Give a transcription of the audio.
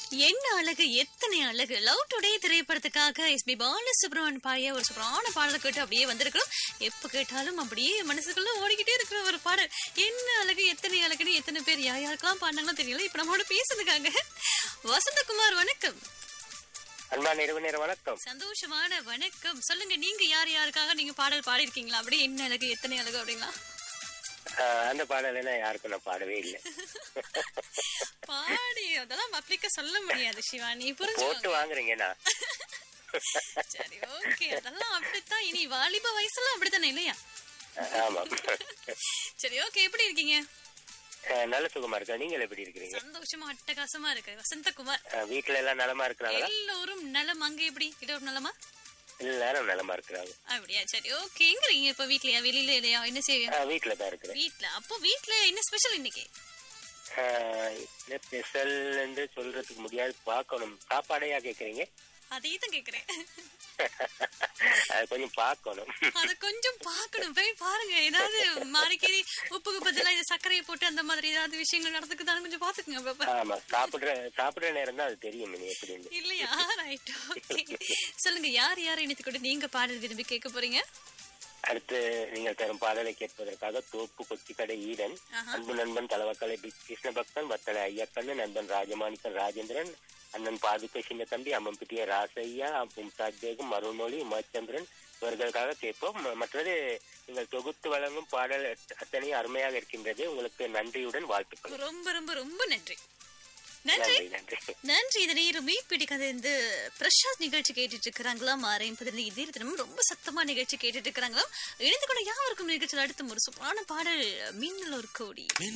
என்ன அழகு எத்தனை அழகு லவ் டுடே திரைப்படத்துக்காக எஸ் பி பாலசுப்ரமணியன் பாடிய ஒரு சூப்பரான பாடலை கேட்டு அப்படியே வந்திருக்கிறோம் எப்ப கேட்டாலும் அப்படியே மனசுக்குள்ள ஓடிக்கிட்டே இருக்கிற ஒரு பாடல் என்ன அழகு எத்தனை அழகுன்னு எத்தனை பேர் யார் யாருக்கெல்லாம் பாடினாங்களோ தெரியல இப்ப நம்மளோட பேசுறதுக்காக வசந்தகுமார் வணக்கம் அன்பான நிறுவனர் வணக்கம் சந்தோஷமான வணக்கம் சொல்லுங்க நீங்க யார் யாருக்காக நீங்க பாடல் பாடிருக்கீங்களா அப்படியே என்ன அழகு எத்தனை அழகு அப்படிங்களா ஆஹ் அந்த பாடலாம் யாருக்கும் நான் பாடவே இல்லை பாடி அதெல்லாம் பப்ளிக்க சொல்ல முடியாது சிவா நீ போட்டு புரிஞ்சுக்கோங்க வாங்குறீங்கண்ணா சரி ஓகே அதெல்லாம் அப்படித்தான் இனி வாலிப வயசுல அப்படித்தானே இல்லையா ஆமா சரி ஓகே எப்படி இருக்கீங்க ஆஹ் நல்ல சுகமா இருக்கா நீங்கள் எப்படி இருக்கிறீங்க சந்தோஷமா அட்டகாசமா இருக்கு வசந்தகுமார் ஆஹ் வீட்டுல எல்லாம் நலமா இருக்கிறாங்களா எல்லோரும் நலம் அங்க எப்படி எல்லோரும் நலமா எல்லாரும் நலமா இருக்கிறாங்க அப்படியா சரி ஓகே எங்க இருக்கீங்க இப்ப வீட்லயா வெளியில இல்லையா என்ன செய்ய ஆஹ் வீட்டுல தான் இருக்கிறேன் வீட்ல அப்போ வீட்ல என்ன ஸ்பெஷல் இன்னைக்கு ஆஹ் என்ன ஸ்பெஷல் என்று சொல்றதுக்கு முடியாது பார்க்கணும் சாப்பாடையா கேக்குறீங்க அதே தான் கேக்குறேன் அது கொஞ்சம் பார்க்கணும் அத கொஞ்சம் பார்க்கணும் போய் பாருங்க ஏதாவது மாறிக்கறி உப்புக்கு பதிலா இந்த சர்க்கரையை போட்டு அந்த மாதிரி ஏதாவது விஷயங்கள் நடந்துக்குதான்னு கொஞ்சம் பாத்துக்குங்க பாப்பா ஆமா சாப்பிடுற சாப்பிடுற நேரம் தான் அது தெரியும் இனி எப்படின்னு இல்லையா ரைட் ஓகே சொல்லுங்க யார் யார் இணைத்து கொண்டு நீங்க பாடல் விரும்பி கேட்க போறீங்க அடுத்து நீங்கள் தரும் பாடலை கேட்பதற்காக தோப்பு கொச்சிக்கடை ஈடன் ஆஹா. அன்பு நண்பன் தலவக்கலை பி கிருஷ்ணபக்தன் வத்தலை ஐயக்கண்ணு நண்பன் ராஜமாணிக்கன் ராஜேந்திரன் அண்ணன் பாதுகை சின்ன தம்பி அம்மம்பிட்டிய ராசையா மும்தாஜ் பேகம் மருள்மொழி உமாச்சந்திரன் இவர்களுக்காக கேட்போம் ம- மற்றது நீங்கள் தொகுத்து வழங்கும் பாடல் அத்- அத்தனை அருமையாக இருக்கின்றது உங்களுக்கு நன்றியுடன் வாழ்த்துக்கள் ரொம்ப ரொம்ப ரொம்ப நன்றி நன்றி நன்றி நன்றி நன்றி இதனை மீ பிடிக்காத இந்த பிரசாத் நிகழ்ச்சி கேட்டுட்டு இருக்கிறாங்களா மாறேன் பதினி இதே தினமும் ரொம்ப சத்தமா நிகழ்ச்சி கேட்டுட்டு இருக்கிறாங்களா இணைந்து கொண்ட யாருக்கும் நிகழ்ச்சியில் அடுத்த ஒரு சூப்பரான பாடல் மின்னல் ஒரு கோடி